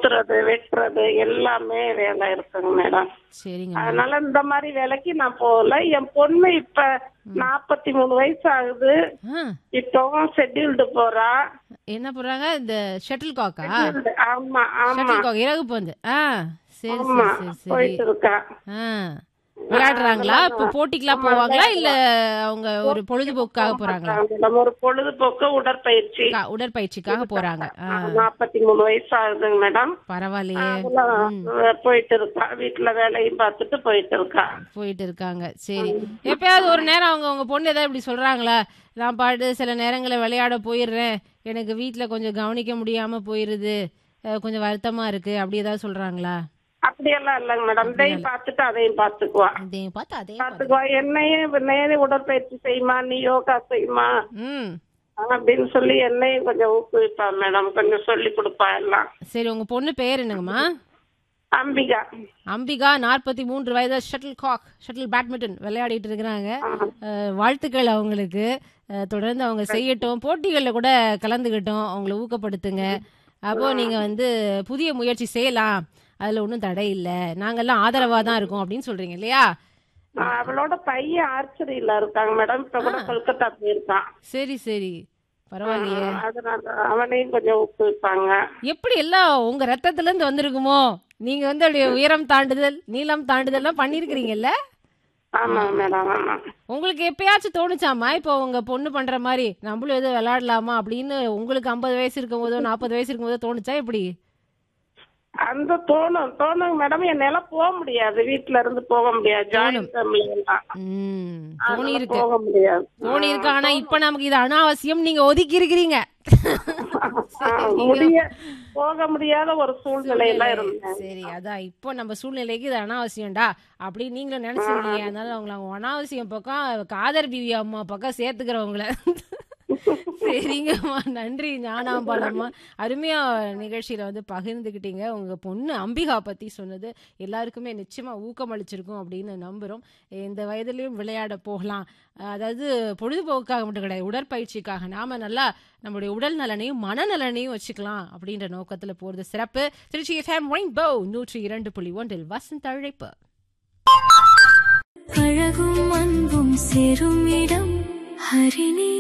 குத்துறது வெட்டுறது எல்லாமே வேலை இருக்குங்க மேடம் சரிங்க அதனால இந்த மாதிரி வேலைக்கு நான் போகல என் பொண்ணு இப்ப நாற்பத்தி மூணு வயசு ஆகுது ஆ இப்பவும் ஷெட்யூல்டு போறா என்ன போடுறாங்க இந்த ஷட்டில் காக்கா ஆமா ஆமா ஷட்டில் காக் இறகு பந்து ஆ சரி ஆமா சரி சரி சரி போயிட்டு இருக்கா ஆ விளையாடுறாங்களா இப்போ போட்டிக்கெல்லாம் போவாங்களா இல்ல அவங்க ஒரு பொழுதுபோக்காக போறாங்களா நம்ம ஒரு பொழுதுபோக்கு உடற்பயிற்சி கா- உடற்பயிற்சிக்காக போறாங்க ஆ, நாற்பத்தி மூணு வயசு ஆகுதுங்க மேடம் பரவாயில்லையே அதெல்லாம் போயிட்டு இருக்கா வீட்டுல வேலையும் பார்த்துட்டு போயிட்டு இருக்கா போயிட்டு இருக்காங்க சரி எப்பயாவது ஒரு நேரம் அவங்க உங்க பொண்ணு ஏதாவது இப்படி சொல்றாங்களா நான் பாட்டு சில நேரங்களில் விளையாட போயிடுறேன் எனக்கு வீட்ல கொஞ்சம் கவனிக்க முடியாம போயிருது அஹ், கொஞ்சம் வருத்தமா இருக்கு அப்படி ஏதாவது சொல்றாங்களா அப்படியெல்லாம் இல்லைங்க மேடம் இதையும் பார்த்துட்டு அதையும் பார்த்துக்குவா இதையும் பார்த்து அதே பார்த்துக்குவா என்னையும் நேரம் உடற்பயிற்சி செய்யுமா நீ யோகா செய்யுமா ம் அப்படின்னு சொல்லி என்னையும் கொஞ்சம் ஊக்குவிப்பா மேடம் கொஞ்சம் சொல்லி கொடுப்பா எல்லாம் சரி உங்க பொண்ணு பேர் என்னங்கம்மா அம்பிகா அம்பிகா நாற்பத்தி மூன்று வயது ஷட்டில் காக் ஷட்டில் பேட்மிண்டன் விளையாடிட்டு இருக்கிறாங்க அஹ், வாழ்த்துக்கள் அவங்களுக்கு அஹ், தொடர்ந்து அவங்க செய்யட்டும் போட்டிகளில் கூட கலந்துக்கிட்டோம் அவங்கள ஊக்கப்படுத்துங்க அப்போ நீங்க வந்து புதிய முயற்சி செய்யலாம் அதுல ஒன்றும் தடை இல்லை நாங்கெல்லாம் ஆதரவா தான் இருக்கோம் அப்படின்னு சொல்றீங்க இல்லையா ஆஹ் அவளோட பையன் ஆர்ச்சரியில இருக்காங்க மேடம் இப்ப கூட கொல்கத்தா போயிருக்கான் சரி சரி பரவாயில்லையே அதனால அவனையும் கொஞ்சம் ஊக்குவிப்பாங்க எப்படி எல்லாம் உங்க ரத்தத்துல இருந்து வந்திருக்குமோ நீங்க வந்து அப்படியே உயரம் தாண்டுதல் நீளம் தாண்டுதல்லாம் பண்ணிருக்கிறீங்கல்ல ஆமா மேடம் ஆமா உங்களுக்கு எப்பயாச்சும் தோணுச்சாமா இப்போ உங்க பொண்ணு பண்ற மாதிரி நம்மளும் எதுவும் விளையாடலாமா அப்படின்னு உங்களுக்கு ஐம்பது வயசு இருக்கும் போதோ நாற்பது வயசு இருக்கும் போதோ தோணுச்சா எப்படி அந்த தோணும் தோணும் மேடம் என்னால போக முடியாது வீட்டுல இருந்து போக முடியாது ஜாயிண்ட் ஃபேமிலி எல்லாம் ம் அதனால தோணி இருக்கு போக முடியாது தோணி இருக்கு ஆனா இப்ப நமக்கு இது அனாவசியம் நீங்க ஒதுக்கி இருக்கிறீங்க ஆஹ் முடிய போக முடியாத ஒரு சூழ்நிலையில இருந்தேன் சரி அதான் இப்போ நம்ம சூழ்நிலைக்கு இது அனாவசியம்டா அப்படி நீங்களும் நினைச்சிருக்கீங்க அதனால அவங்கள அவங்க அனாவசியம் பக்கம் காதர் பிவி அம்மா பக்கம் சேர்த்துக்கிறவங்கள சரிங்கம்மா நன்றி ஞானாம்பாலம்மா அருமையா நிகழ்ச்சியில வந்து பகிர்ந்துக்கிட்டீங்க உங்க பொண்ணு அம்பிகா பத்தி சொன்னது எல்லாருக்குமே நிச்சயமா ஊக்கம் அளிச்சிருக்கும் அப்படின்னு நம்புறோம் இந்த வயதுலயும் விளையாட போகலாம் அதாவது பொழுதுபோக்குக்காக மட்டும் கிடையாது உடற்பயிற்சிக்காக நாம நல்லா நம்மளுடைய உடல் நலனையும் மனநலனையும் வச்சுக்கலாம் அப்படின்ற நோக்கத்துல போறது சிறப்பு திருச்சி எஃப்எம் ரெயின்போ நூற்றி இரண்டு புள்ளி ஒன்றில் வசந்த அழைப்பு அழகும் அன்பும் சேரும் இடம் ஹரிணி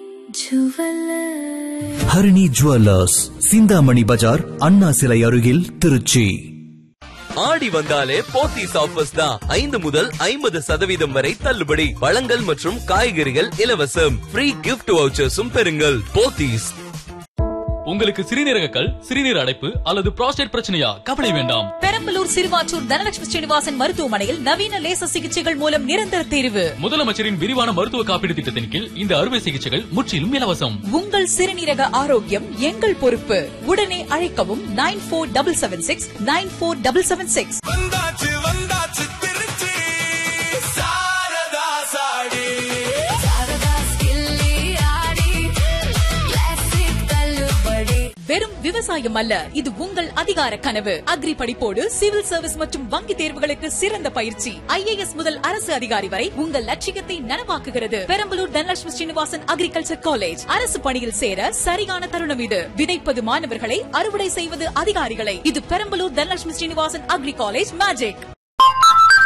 ஜுவல்லர் ஹரிணி ஜுவல்லர்ஸ் சிந்தாமணி பஜார் அண்ணா சிலை அருகில் திருச்சி ஆடி வந்தாலே போத்தீஸ் ஆஃபர்ஸ் தான் ஐந்து முதல் ஐம்பது சதவீதம் வரை தள்ளுபடி பழங்கள் மற்றும் காய்கறிகள் இலவசம் ஃப்ரீ கிஃப்ட் வவுச்சர்ஸும் பெறுங்கள் போத்தீஸ் உங்களுக்கு சிறுநீரக கல் சிறுநீர் அடைப்பு அல்லது புரோஸ்டேட் பிரச்சனையா கவலை வேண்டாம் பெரம்பலூர் சிறுவாச்சூர் தனலட்சுமி ஸ்ரீனிவாசன் மருத்துவமனையில் நவீன லேசர் சிகிச்சைகள் மூலம் நிரந்தர தீர்வு முதலமைச்சரின் விரிவான மருத்துவ காப்பீடு திட்டத்தின் கீழ் இந்த அறுவை சிகிச்சைகள் முற்றிலும் இலவசம் உங்கள் சிறுநீரக ஆரோக்கியம் எங்கள் பொறுப்பு உடனே அழைக்கவும் nine four double seven six nine four double seven six வந்தாச்சு வந்தாச்சு திருச்சி சாரதா சாடி வெறும் விவசாயம் அல்ல இது உங்கள் அதிகார கனவு அக்ரி படிப்போடு சிவில் சர்வீஸ் மற்றும் வங்கி தேர்வுகளுக்கு சிறந்த பயிற்சி ஐஏஎஸ் முதல் அரசு அதிகாரி வரை உங்கள் லட்சியத்தை நனவாக்குகிறது பெரம்பலூர் தனலட்சுமி ஸ்ரீனிவாசன் அக்ரிகல்ச்சர் காலேஜ் அரசு பணியில் சேர சரியான தருணம் இது விதைப்பது மாணவர்களை அறுவடை செய்வது அதிகாரிகளை இது Perambalur Dhanalakshmi Srinivasan agri college magic